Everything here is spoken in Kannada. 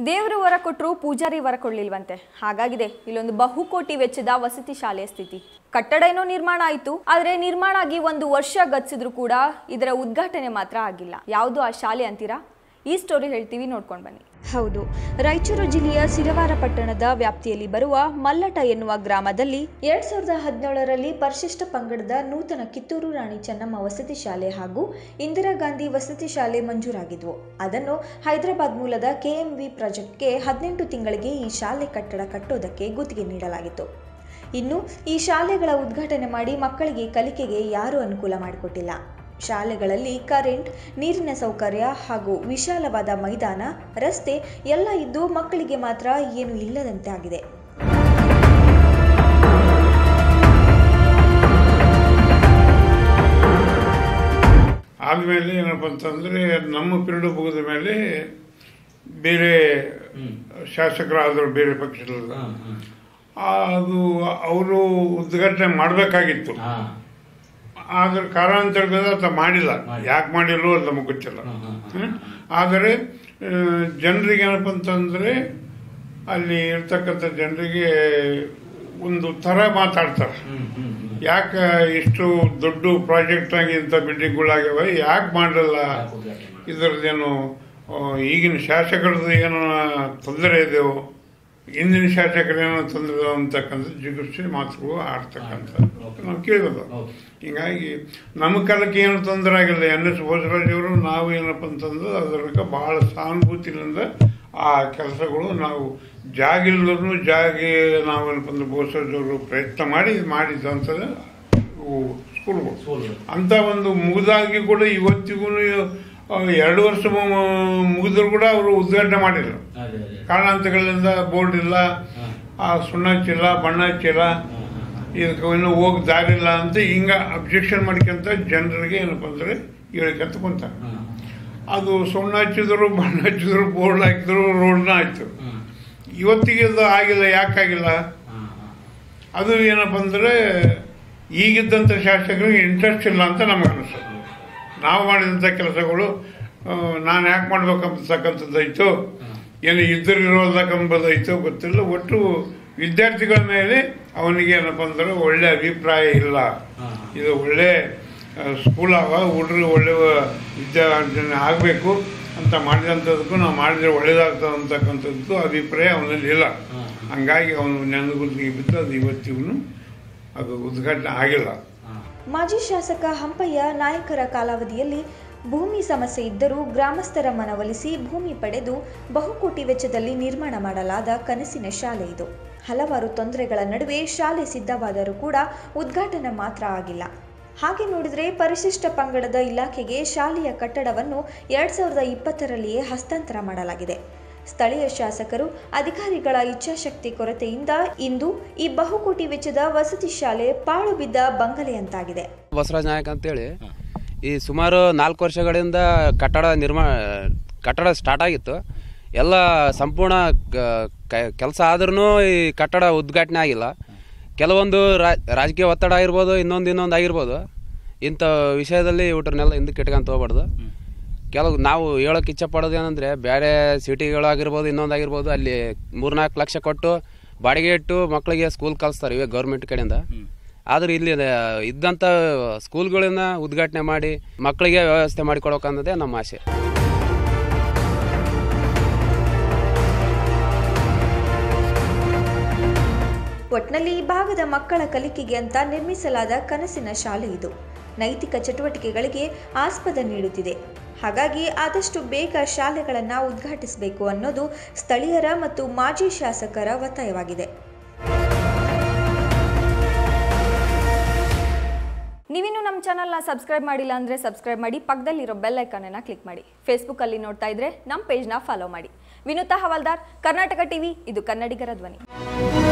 ದೇವರು ವರ ಕೊಟ್ಟರು ಪೂಜಾರಿ ವರ ಕೊಡ್ಲಿಲ್ವಂತೆ ಹಾಗಾಗಿದೆ ಇಲ್ಲೊಂದು ಬಹುಕೋಟಿ ವೆಚ್ಚದ ವಸತಿ ಶಾಲೆಯ ಸ್ಥಿತಿ ಕಟ್ಟಡ ಏನೋ ನಿರ್ಮಾಣ ಆಯಿತು ಆದರೆ ನಿರ್ಮಾಣ ಆಗಿ ಒಂದು ವರ್ಷ ಗತಿಸಿದ್ರು ಕೂಡ ಇದರ ಉದ್ಘಾಟನೆ ಮಾತ್ರ ಆಗಿಲ್ಲ ಯಾವುದು ಆ ಶಾಲೆ ಅಂತೀರಾ ಈ ಸ್ಟೋರಿ ಹೇಳ್ತೀವಿ ನೋಡ್ಕೊಂಡು ಬನ್ನಿ ಹೌದು ರಾಯಚೂರು ಜಿಲ್ಲೆಯ ಸಿರವಾರ ಪಟ್ಟಣದ ವ್ಯಾಪ್ತಿಯಲ್ಲಿ ಬರುವ ಮಲ್ಲಟ ಎನ್ನುವ ಗ್ರಾಮದಲ್ಲಿ ಎರಡ್ ಸಾವಿರದ ಹದಿನೇಳರಲ್ಲಿ ಪರಿಶಿಷ್ಟ ಪಂಗಡದ ನೂತನ ಕಿತ್ತೂರು ರಾಣಿ ಚೆನ್ನಮ್ಮ ವಸತಿ ಶಾಲೆ ಹಾಗೂ ಇಂದಿರಾ ಗಾಂಧಿ ವಸತಿ ಶಾಲೆ ಮಂಜೂರಾಗಿದ್ವು ಅದನ್ನು ಹೈದರಾಬಾದ್ ಮೂಲದ ಕೆಎಂವಿ ಪ್ರಾಜೆಕ್ಟ್ಗೆ ಹದಿನೆಂಟು ತಿಂಗಳಿಗೆ ಈ ಶಾಲೆ ಕಟ್ಟಡ ಕಟ್ಟೋದಕ್ಕೆ ಗುತ್ತಿಗೆ ನೀಡಲಾಗಿತ್ತು ಇನ್ನು ಈ ಶಾಲೆಗಳ ಉದ್ಘಾಟನೆ ಮಾಡಿ ಮಕ್ಕಳಿಗೆ ಕಲಿಕೆಗೆ ಯಾರೂ ಅನುಕೂಲ ಮಾಡಿಕೊಟ್ಟಿಲ್ಲ ಶಾಲೆಗಳಲ್ಲಿ ಕರೆಂಟ್ ನೀರಿನ ಸೌಕರ್ಯ ಹಾಗೂ ವಿಶಾಲವಾದ ಮೈದಾನ ರಸ್ತೆ ಎಲ್ಲ ಇದ್ದು ಮಕ್ಕಳಿಗೆ ಮಾತ್ರ ಏನು ಇಲ್ಲದಂತೆ ಆಗಿದೆ ಆದಮೇಲೆ ಏನಪ್ಪ ಅಂತಂದರೆ ನಮ್ಮ ಪಿರಿಯಡ್ ಮುಗಿದ ಮೇಲೆ ಬೇರೆ ಶಾಸಕರಾದರು ಬೇರೆ ಪಕ್ಷದ ಅದು ಅವರು ಉದ್ಘಾಟನೆ ಮಾಡಬೇಕಾಗಿತ್ತು ಆದ್ರೆ ಕಾರಣಾಂತರದಿಂದ ಆತ ಮಾಡಿಲ್ಲ ಯಾಕೆ ಮಾಡಿಲ್ಲೋ ಅದು ನಮಗೆ ಗೊತ್ತಿಲ್ಲ ಹ್ಮ್? ಆದರೆ ಜನರಿಗೆ ಏನಪ್ಪ ಅಂತಂದರೆ ಅಲ್ಲಿ ಇರ್ತಕ್ಕಂಥ ಜನರಿಗೆ ಒಂದು ಥರ ಮಾತಾಡ್ತಾರೆ ಯಾಕೆ ಇಷ್ಟು ದೊಡ್ಡ ಪ್ರಾಜೆಕ್ಟ್ ಆಗಿ ಇಂಥ ಬಿಲ್ಡಿಂಗ್ಗಳಾಗ್ಯಾವ ಯಾಕೆ ಮಾಡಲ್ಲ ಇದರದ್ದೇನು ಆ, ಈಗಿನ ಶಾಸಕರದ್ದು ಏನೋ ತೊಂದರೆ ಇದೆಯೋ ಹಿಂದಿನ ಶಾಸಕರೇನೋ ತೊಂದರೆ ಇದಾವೆ ಅಂತಕ್ಕಂಥ ಜಿಗುಪ್ಸೆ ಮಾತುಗಳು ಆಡ್ತಕ್ಕಂಥ ನಾವು ಕೇಳಿರೋದು ಹಿಂಗಾಗಿ ನಮ್ಮ ಕಾಲಕ್ಕೆ ಏನು ತೊಂದರೆ ಆಗಿಲ್ಲ ಎನ್ ಎಸ್ ಬೋಸರಾಜವರು ನಾವು ಏನಪ್ಪ ಅಂತಂದ್ರೆ ಅದಕ್ಕೆ ಬಹಳ ಸಹಾನುಭೂತಿಯಿಂದ ಆ ಕೆಲಸಗಳು ನಾವು ಜಾಗ ಇಲ್ಲದ್ರು ಜಾಗ ನಾವು ಏನಪ್ಪ ಅಂದ್ರೆ ಬೋಸರಾಜವರು ಪ್ರಯತ್ನ ಮಾಡಿ ಮಾಡಿದಂಥದ್ದು ಇವು ಸ್ಕೂಲ್ಗಳು ಅಂತ ಒಂದು ಮುಗಿದಾಗಿ ಕೂಡ ಇವತ್ತಿಗೂ ಎರಡು ವರ್ಷ ಮು- ಮುಗಿದ್ರು ಕೂಡ ಅವರು ಉದ್ಘಾಟನೆ ಮಾಡಿಲ್ಲ ಕಾರಣಾಂತರಗಳಿಂದ ಬೋರ್ಡ್ ಇಲ್ಲ ಆ ಸುಣ್ಣ ಹಚ್ಚಿಲ್ಲ ಬಣ್ಣ ಹಚ್ಚಿಲ್ಲ ಇದಕ್ಕೆ ಇನ್ನೂ ಹೋಗಿ ದಾರಿ ಇಲ್ಲ ಅಂತ ಹಿಂಗ ಅಬ್ಜೆಕ್ಷನ್ ಮಾಡ್ಕೊಂತ ಜನರಿಗೆ ಏನಪ್ಪ ಅಂದ್ರೆ ಹೇಳ್ಕೊಂತ ಕುಂತಾರೆ ಅದು ಸುಣ್ಣ ಹಚ್ಚಿದ್ರು ಬಣ್ಣ ಹಚ್ಚಿದ್ರು ಬೋರ್ಡ್ ಹಾಕಿದ್ರು ರೋಡ್ನ ಆಯ್ತು ಇವತ್ತಿಗೆ ಅದು ಆಗಿಲ್ಲ ಯಾಕಾಗಿಲ್ಲ ಅದು ಏನಪ್ಪ ಅಂದ್ರೆ ಈಗಿದ್ದಂಥ ಶಾಸಕರಿಗೆ ಇಂಟ್ರೆಸ್ಟ್ ಇಲ್ಲ ಅಂತ ನಮಗೆ ಅನಿಸ್ತದೆ ನಾವು ಮಾಡಿದಂಥ ಕೆಲಸಗಳು ನಾನು ಯಾಕೆ ಮಾಡ್ಬೇಕಂಬತಕ್ಕಂಥದ್ದಾಯ್ತು ಏನು ಇದ್ದರು ಇರೋದಕ್ಕಂಬುದಾಯ್ತು ಗೊತ್ತಿಲ್ಲ ಒಟ್ಟು ವಿದ್ಯಾರ್ಥಿಗಳ ಮೇಲೆ ಅವನಿಗೆ ಏನಪ್ಪ ಅಂದ್ರೆ ಒಳ್ಳೆ ಅಭಿಪ್ರಾಯ ಇಲ್ಲ ಇದು ಒಳ್ಳೆ ಸ್ಕೂಲ್ ಅವ ಹುಡುಗರು ಒಳ್ಳೆ ವಿದ್ಯಾರ್ಜನೆ ಆಗಬೇಕು ಅಂತ ಮಾಡಿದಂಥದಕ್ಕೂ ನಾವು ಮಾಡಿದ್ರೆ ಒಳ್ಳೇದಾಗ್ತದೆ ಅಂತಕ್ಕಂಥದ್ದು ಅಭಿಪ್ರಾಯ ಅವನಲ್ಲಿ ಇಲ್ಲ ಹಂಗಾಗಿ ಅವನು ನೆನಗುದಿಗೆ ಬಿದ್ದು ಅದು ಇವತ್ತಿಗೂ ಅದು ಉದ್ಘಾಟನೆ ಆಗಿಲ್ಲ ಮಾಜಿ ಶಾಸಕ ಹಂಪಯ್ಯ ನಾಯಕರ ಕಾಲಾವಧಿಯಲ್ಲಿ ಭೂಮಿ ಸಮಸ್ಯೆ ಇದ್ದರೂ ಗ್ರಾಮಸ್ಥರ ಮನವೊಲಿಸಿ ಭೂಮಿ ಪಡೆದು ಬಹುಕೋಟಿ ವೆಚ್ಚದಲ್ಲಿ ನಿರ್ಮಾಣ ಮಾಡಲಾದ ಕನಸಿನ ಶಾಲೆ ಇದು ಹಲವಾರು ತೊಂದರೆಗಳ ನಡುವೆ ಶಾಲೆ ಸಿದ್ಧವಾದರೂ ಕೂಡ ಉದ್ಘಾಟನೆ ಮಾತ್ರ ಆಗಿಲ್ಲ ಹಾಗೆ ನೋಡಿದರೆ ಪರಿಶಿಷ್ಟ ಪಂಗಡದ ಇಲಾಖೆಗೆ ಶಾಲೆಯ ಕಟ್ಟಡವನ್ನು ಎರಡ್ ಸಾವಿರದ ಇಪ್ಪತ್ತರಲ್ಲಿಯೇ ಹಸ್ತಾಂತರ ಮಾಡಲಾಗಿದೆ ಸ್ಥಳೀಯ ಶಾಸಕರು ಅಧಿಕಾರಿಗಳ ಇಚ್ಛಾಶಕ್ತಿ ಕೊರತೆಯಿಂದ ಇಂದು ಈ ಬಹುಕೋಟಿ ವೆಚ್ಚದ ವಸತಿ ಶಾಲೆ ಪಾಳು ಬಿದ್ದ ಬಂಗಲೆಯಂತಾಗಿದೆ ಬಸವರಾಜ ನಾಯಕ್ ಅಂತೇಳಿ ಈ ಸುಮಾರು ನಾಲ್ಕು ವರ್ಷಗಳಿಂದ ಕಟ್ಟಡ ನಿರ್ಮಾಣ ಕಟ್ಟಡ ಸ್ಟಾರ್ಟ್ ಆಗಿತ್ತು ಎಲ್ಲ ಸಂಪೂರ್ಣ ಕೆಲಸ ಆದ್ರೂ ಈ ಕಟ್ಟಡ ಉದ್ಘಾಟನೆ ಆಗಿಲ್ಲ ಕೆಲವೊಂದು ರಾ- ರಾಜಕೀಯ ಒತ್ತಡ ಆಗಿರ್ಬೋದು ಇನ್ನೊಂದು ಇನ್ನೊಂದು ಆಗಿರ್ಬೋದು ಇಂಥ ವಿಷಯದಲ್ಲಿ ಇವ್ರನ್ನೆಲ್ಲ ಹಿಂದಕ್ಕೆ ಇಟ್ಕೊಂತ ಹೋಗ್ಬಾರ್ದು ಕೆಲವು ನಾವು ಹೇಳೋಕೆ ಇಚ್ಛೆ ಪಡೋದು ಏನಂದರೆ ಬೇರೆ ಸಿಟಿಗಳಾಗಿರ್ಬೋದು ಇನ್ನೊಂದಾಗಿರ್ಬೋದು ಅಲ್ಲಿ ಮೂರ್ನಾಲ್ಕು ಲಕ್ಷ ಕೊಟ್ಟು ಬಾಡಿಗೆ ಇಟ್ಟು ಮಕ್ಕಳಿಗೆ ಸ್ಕೂಲ್ ಕಲಿಸ್ತಾರೆ ಇವಾಗ ಗೌರ್ಮೆಂಟ್ ಕಡೆಯಿಂದ ಆದ್ರೆ ಇಲ್ಲಿ ಅಹ್, ಇದ್ದಂಥ ಸ್ಕೂಲ್ಗಳನ್ನ ಉದ್ಘಾಟನೆ ಮಾಡಿ ಮಕ್ಕಳಿಗೆ ವ್ಯವಸ್ಥೆ ಮಾಡಿಕೊಡೋಕನ್ನೋದೇ ನಮ್ಮ ಆಸೆ ಒಟ್ನಲ್ಲಿ ಈ ಭಾಗದ ಮಕ್ಕಳ ಕಲಿಕೆಗೆ ಅಂತ ನಿರ್ಮಿಸಲಾದ ಕನಸಿನ ಶಾಲೆ ಇದು ನೈತಿಕ ಚಟುವಟಿಕೆಗಳಿಗೆ ಆಸ್ಪದ ನೀಡುತ್ತಿದೆ ಹಾಗಾಗಿ ಆದಷ್ಟು ಬೇಗ ಶಾಲೆಗಳನ್ನು ಉದ್ಘಾಟಿಸಬೇಕು ಅನ್ನೋದು ಸ್ಥಳೀಯರ ಮತ್ತು ಮಾಜಿ ಶಾಸಕರ ಒತ್ತಾಯವಾಗಿದೆ ನೀವಿನ್ನು ನಮ್ಮ ಚಾನಲ್ನ ಸಬ್ಸ್ಕ್ರೈಬ್ ಮಾಡಿಲ್ಲ ಅಂದರೆ ಸಬ್ಸ್ಕ್ರೈಬ್ ಮಾಡಿ ಪಕ್ಕದಲ್ಲಿರೋ ಬೆಲ್ ಐಕಾನನ್ನು ಕ್ಲಿಕ್ ಮಾಡಿ ಫೇಸ್ಬುಕ್ಕಲ್ಲಿ ನೋಡ್ತಾ ಇದ್ರೆ ನಮ್ಮ ಪೇಜ್ನ ಫಾಲೋ ಮಾಡಿ ವಿನುತಾ ಹವಾಲ್ದಾರ್ ಕರ್ನಾಟಕ ಟಿವಿ ಇದು ಕನ್ನಡಿಗರ ಧ್ವನಿ